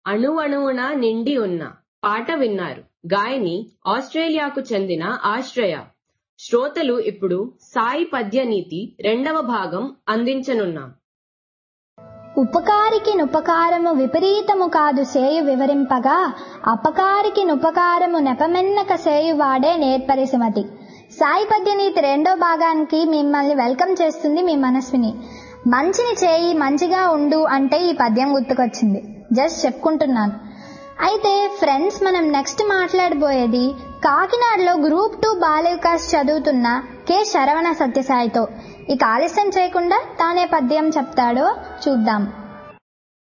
అణువణువున నిండి ఉన్న పాట విన్నారు గాయని ఆస్ట్రేలియాకు చెందిన ఆశ్రయ శ్రోతలు ఇప్పుడు సాయి పద్యనీతి రెండవ భాగం అందించనున్నాం ఉపకారికి నుపకారము విపరీతము కాదు సేయు వివరింపగా అపకారికి నుపకారము నెపమెన్నక సేయువాడే నేర్పరి సుమతి సాయి పద్యనీతి రెండో భాగానికి మిమ్మల్ని వెల్కమ్ చేస్తుంది మీ మనస్విని మంచిని చేయి మంచిగా ఉండు అంటే ఈ పద్యం గుర్తుకొచ్చింది జస్ట్ చెప్పుకుంటున్నాను అయితే ఫ్రెండ్స్ మనం నెక్స్ట్ మాట్లాడబోయేది కాకినాడలో గ్రూప్ టూ బాల వికాస్ చదువుతున్న కె శరవణ సత్యసాయితో ఇక ఆలస్యం చేయకుండా తానే పద్యం చెప్తాడో చూద్దాం